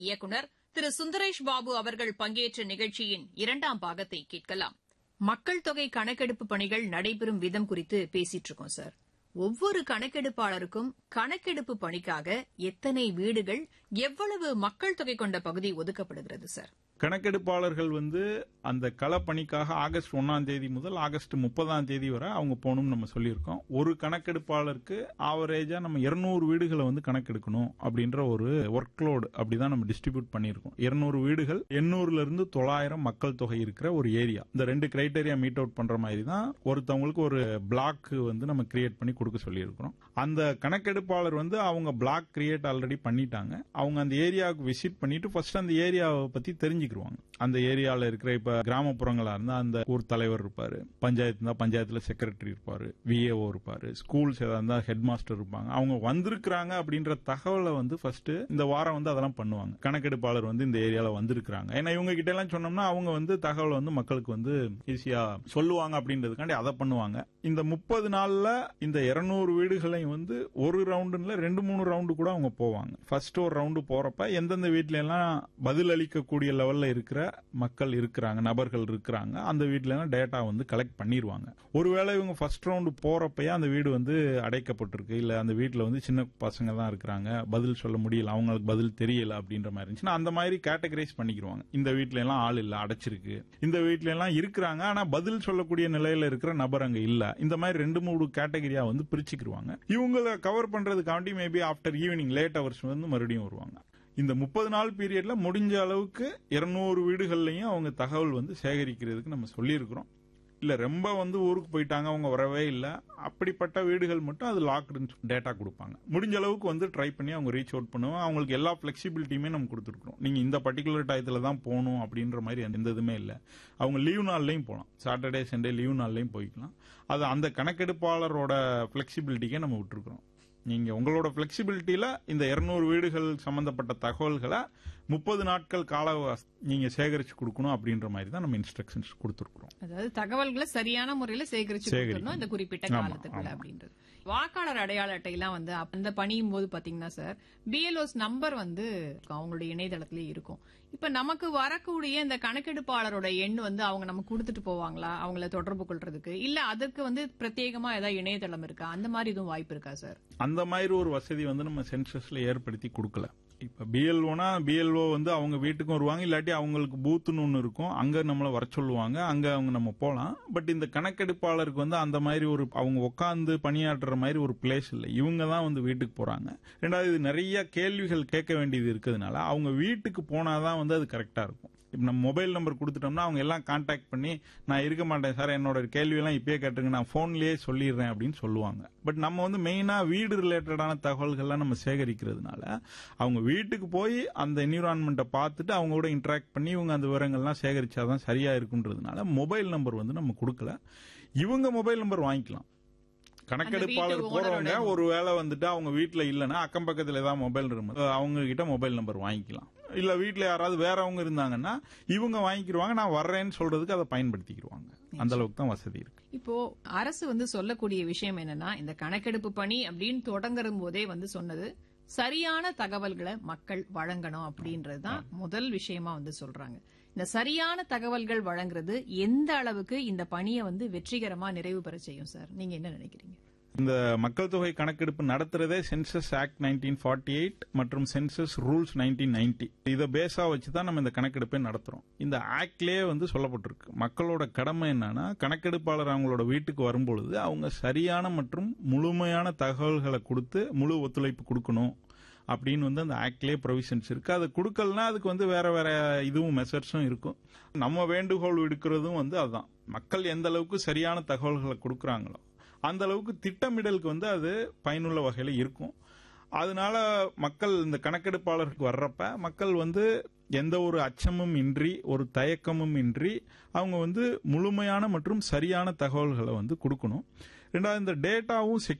இயக்குநர் திரு சுந்தரேஷ் பாபு அவர்கள் பங்கேற்ற நிகழ்ச்சியின் இரண்டாம் பாகத்தை கேட்கலாம் மக்கள் தொகை கணக்கெடுப்பு பணிகள் நடைபெறும் விதம் குறித்து பேசிட்டு இருக்கோம் சார் ஒவ்வொரு கணக்கெடுப்பாளருக்கும் கணக்கெடுப்பு பணிக்காக எத்தனை வீடுகள் எவ்வளவு மக்கள் தொகை கொண்ட பகுதி ஒதுக்கப்படுகிறது சார் கணக்கெடுப்பாளர்கள் வந்து அந்த களப்பணிக்காக ஆகஸ்ட் ஒன்னாம் தேதி முதல் ஆகஸ்ட் முப்பதாம் தேதி வரை அவங்க போகணும்னு நம்ம சொல்லியிருக்கோம் ஒரு கணக்கெடுப்பாளருக்கு ஆவரேஜா நம்ம இருநூறு வீடுகளை வந்து கணக்கெடுக்கணும் அப்படின்ற ஒரு ஒர்க் லோடு அப்படிதான் நம்ம டிஸ்ட்ரிபியூட் பண்ணியிருக்கோம் இருநூறு வீடுகள் எண்ணூறுல இருந்து தொள்ளாயிரம் மக்கள் தொகை இருக்கிற ஒரு ஏரியா இந்த ரெண்டு கிரைட்டேரியா மீட் அவுட் பண்ற மாதிரி தான் ஒருத்தவங்களுக்கு ஒரு பிளாக் வந்து நம்ம கிரியேட் பண்ணி கொடுக்க சொல்லியிருக்கிறோம் அந்த கணக்கெடுப்பாளர் வந்து அவங்க பிளாக் கிரியேட் ஆல்ரெடி பண்ணிட்டாங்க அவங்க அந்த ஏரியாவுக்கு விசிட் பண்ணிட்டு ஃபர்ஸ்ட் அந்த ஏரியாவை பத்தி தெரிஞ்சுக்கிருவாங்க அந்த ஏரியாவில் இருக்கிற இப்ப கிராமப்புறங்களா இருந்தா அந்த ஊர் தலைவர் இருப்பாரு பஞ்சாயத்து இருந்தா பஞ்சாயத்துல செக்ரட்டரி இருப்பாரு விஏஓ இருப்பாரு ஸ்கூல்ஸ் ஏதாவது இருந்தா ஹெட் மாஸ்டர் இருப்பாங்க அவங்க வந்திருக்கிறாங்க அப்படின்ற தகவலை வந்து ஃபர்ஸ்ட் இந்த வாரம் வந்து அதெல்லாம் பண்ணுவாங்க கணக்கெடுப்பாளர் வந்து இந்த ஏரியால வந்திருக்கிறாங்க ஏன்னா இவங்க கிட்ட எல்லாம் சொன்னோம்னா அவங்க வந்து தகவல் வந்து மக்களுக்கு வந்து ஈஸியா சொல்லுவாங்க அப்படின்றதுக்காண்டி அதை பண்ணுவாங்க இந்த முப்பது நாள்ல இந்த இருநூறு வீடுகளையும் வந்து ஒரு ரவுண்டுல ரெண்டு மூணு ரவுண்டு கூட அவங்க போவாங்க ஃபர்ஸ்ட் ஒரு ரவுண்டு போறப்ப எந்தெந்த வீட்ல எல்லாம் பதில் அளிக்கக்கூடிய லெவல்ல இருக்கிற மக்கள் இருக்கிறாங்க நபர்கள் இருக்கிறாங்க அந்த வீட்ல எல்லாம் டேட்டா வந்து கலெக்ட் பண்ணிடுவாங்க ஒருவேளை இவங்க ஃபர்ஸ்ட் ரவுண்டு போறப்பயே அந்த வீடு வந்து அடைக்கப்பட்டிருக்கு இல்ல அந்த வீட்ல வந்து சின்ன பசங்க தான் இருக்கிறாங்க பதில் சொல்ல முடியல அவங்களுக்கு பதில் தெரியல அப்படின்ற மாதிரி இருந்துச்சுன்னா அந்த மாதிரி கேட்டகரைஸ் பண்ணிக்கிருவாங்க இந்த வீட்ல எல்லாம் ஆள் இல்ல அடைச்சிருக்கு இந்த வீட்ல எல்லாம் இருக்கிறாங்க ஆனா பதில் சொல்லக்கூடிய நிலையில இருக்கிற நபர் அங்க இல்ல இந்த மாதிரி ரெண்டு மூணு கேட்டகரியா வந்து பிரிச்சுக்கிருவாங்க இவங்களை கவர் பண்றதுக்காண்டி maybe after evening late hours வந்து மறுபடியும் வருவாங்க இந்த முப்பது நாள் பீரியட்ல முடிஞ்ச அளவுக்கு இருநூறு வீடுகள்லயும் அவங்க தகவல் வந்து சேகரிக்கிறதுக்கு நம்ம சொல்லியிருக்கிறோம் இல்ல ரொம்ப வந்து ஊருக்கு போயிட்டாங்க அவங்க வரவே இல்ல அப்படிப்பட்ட வீடுகள் மட்டும் அது லாக்டு டேட்டா கொடுப்பாங்க முடிஞ்ச அளவுக்கு வந்து ட்ரை பண்ணி அவங்க ரீச் அவுட் பண்ணுவோம் அவங்களுக்கு எல்லா பிளெக்சிபிலிட்டியுமே நம்ம கொடுத்துருக்கோம் நீங்க இந்த பர்டிகுலர் டயத்துல தான் போகணும் அப்படின்ற மாதிரி எந்த இதுவுமே இல்ல அவங்க லீவ் நாள்லயும் போகலாம் சாட்டர்டே சண்டே லீவ் நாள்லயும் போய்க்கலாம் அது அந்த கணக்கெடுப்பாளரோட பிளெக்சிபிலிட்டிக்கே நம்ம விட்டுருக்கிறோம் நீங்க உங்களோட பிளெக்சிபிலிட்டியில இந்த இருநூறு வீடுகள் சம்பந்தப்பட்ட தகவல்களை முப்பது நாட்கள் கால நீங்க சேகரிச்சு கொடுக்கணும் அப்படின்ற மாதிரி தான் நம்ம இன்ஸ்ட்ரக்ஷன்ஸ் கொடுத்துருக்கோம் அதாவது தகவல்களை சரியான முறையில சேகரிச்சு கொடுக்கணும் இந்த குறிப்பிட்ட காலத்துக்குள்ள அப்படின்றது வாக்காளர் அடையாள அட்டையெல்லாம் வந்து அந்த பணியும் போது பாத்தீங்கன்னா சார் பிஎல்ஓஸ் நம்பர் வந்து அவங்களுடைய இணையதளத்திலே இருக்கும் இப்ப நமக்கு வரக்கூடிய இந்த கணக்கெடுப்பாளரோட எண் வந்து அவங்க நமக்கு கொடுத்துட்டு போவாங்களா அவங்கள தொடர்பு கொள்றதுக்கு இல்ல அதற்கு வந்து பிரத்யேகமா ஏதாவது இணையதளம் இருக்கா அந்த மாதிரி எதுவும் வாய்ப்பு இருக்கா சார் அந்த மாதிரி ஒரு வசதி வந்து நம்ம சென்சஸ்ல ஏற்படுத்தி கொடுக்கல இப்ப பிஎல்ஓனா பிஎல்ஓ வந்து அவங்க வீட்டுக்கும் வருவாங்க இல்லாட்டி அவங்களுக்கு பூத்துன்னு ஒன்று இருக்கும் அங்க நம்மளை வர சொல்லுவாங்க அங்க அவங்க நம்ம போலாம் பட் இந்த கணக்கெடுப்பாளருக்கு வந்து அந்த மாதிரி ஒரு அவங்க உட்காந்து பணியாற்றுற மாதிரி ஒரு பிளேஸ் இல்லை இவங்க தான் வந்து வீட்டுக்கு போறாங்க ரெண்டாவது இது நிறைய கேள்விகள் கேட்க வேண்டியது இருக்கிறதுனால அவங்க வீட்டுக்கு போனாதான் வந்து அது கரெக்டா இருக்கும் இப்ப நம்ம மொபைல் நம்பர் கொடுத்துட்டோம்னா அவங்க எல்லாம் கான்டாக்ட் பண்ணி நான் இருக்க மாட்டேன் சார் என்னோட கேள்வி எல்லாம் இப்பயே கேட்டுருங்க நான் போன்லயே சொல்லிடுறேன் அப்படின்னு சொல்லுவாங்க பட் நம்ம வந்து மெயினா வீடு ரிலேட்டடான தகவல்கள்லாம் நம்ம சேகரிக்கிறதுனால அவங்க வீட்டுக்கு போய் அந்த என்விரான்மெண்ட்டை பார்த்துட்டு அவங்க கூட இன்டராக்ட் பண்ணி இவங்க அந்த விவரங்கள்லாம் சேகரிச்சாதான் சரியா இருக்குன்றதுனால மொபைல் நம்பர் வந்து நம்ம கொடுக்கல இவங்க மொபைல் நம்பர் வாங்கிக்கலாம் கணக்கெடுப்பாளர் போறவங்க ஒரு வேலை வந்துட்டு அவங்க வீட்டுல இல்லைன்னா அக்கம் பக்கத்துல ஏதாவது மொபைல் இருக்கு அவங்க கிட்ட மொபைல் நம்பர் வாங்கிக்கலாம் இல்ல வீட்டுல யாராவது வேறவங்க இருந்தாங்கன்னா இவங்க வாங்கிக்கிருவாங்க நான் வர்றேன்னு சொல்றதுக்கு அதை பயன்படுத்திக்கிருவாங்க அந்த அளவுக்கு தான் வசதி இருக்கு இப்போ அரசு வந்து சொல்லக்கூடிய விஷயம் என்னன்னா இந்த கணக்கெடுப்பு பணி அப்படின்னு தொடங்குற போதே வந்து சொன்னது சரியான தகவல்களை மக்கள் வழங்கணும் அப்படின்றதுதான் முதல் விஷயமா வந்து சொல்றாங்க இந்த சரியான தகவல்கள் வழங்குறது எந்த அளவுக்கு இந்த பணியை வந்து வெற்றிகரமா நிறைவு பெற செய்யும் சார் நீங்க என்ன நினைக்கிறீங்க இந்த மக்கள் தொகை கணக்கெடுப்பு நடத்துறதே census act nineteen forty eight மற்றும் சென்சஸ் ரூல்ஸ் நைன்டீன் நைன்டி இதை பேஸா வச்சு தான் நம்ம இந்த கணக்கெடுப்பை நடத்துறோம் இந்த ஆக்ட்லயே வந்து சொல்லப்பட்டிருக்கு மக்களோட கடமை என்னன்னா கணக்கெடுப்பாளர் அவங்களோட வீட்டுக்கு வரும்பொழுது அவங்க சரியான மற்றும் முழுமையான தகவல்களை கொடுத்து முழு ஒத்துழைப்பு கொடுக்கணும் அப்படின்னு வந்து அந்த ஆக்ட்லயே ப்ரொவிஷன்ஸ் இருக்கு அது கொடுக்கலனா அதுக்கு வந்து வேற வேற இதுவும் மெசர்ஸும் இருக்கும் நம்ம வேண்டுகோள் விடுக்கிறதும் வந்து அதுதான் மக்கள் எந்த அளவுக்கு சரியான தகவல்களை கொடுக்கறாங்களோ அந்த அளவுக்கு திட்டமிடலுக்கு வந்து அது பயனுள்ள வகையில இருக்கும் அதனால மக்கள் இந்த கணக்கெடுப்பாளருக்கு வர்றப்ப மக்கள் வந்து எந்த ஒரு அச்சமும் இன்றி ஒரு தயக்கமும் இன்றி அவங்க வந்து முழுமையான மற்றும் சரியான தகவல்களை வந்து கொடுக்கணும் ரெண்டாவது இந்த டேட்டாவும் செக்யூர்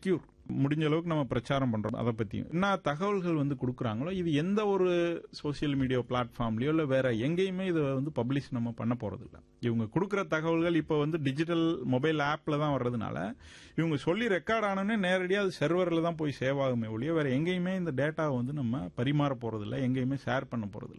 முடிஞ்ச அளவுக்கு நம்ம பிரச்சாரம் பண்றோம் அதை பத்தி என்ன தகவல்கள் வந்து கொடுக்குறாங்களோ இது எந்த ஒரு சோசியல் மீடியா பிளாட்ஃபார்ம்லயோ இல்ல வேற எங்கேயுமே இதை வந்து பப்ளிஷ் நம்ம பண்ண போறது இல்ல இவங்க கொடுக்குற தகவல்கள் இப்ப வந்து டிஜிட்டல் மொபைல் ஆப்ல தான் வர்றதுனால இவங்க சொல்லி ரெக்கார்ட் ஆனோடனே நேரடியாக அது சர்வரில் தான் போய் சேவ் ஆகுமே ஒழிய வேற எங்கேயுமே இந்த டேட்டாவை வந்து நம்ம பரிமாற போறது இல்ல எங்கேயுமே ஷேர் பண்ண போறது இல்ல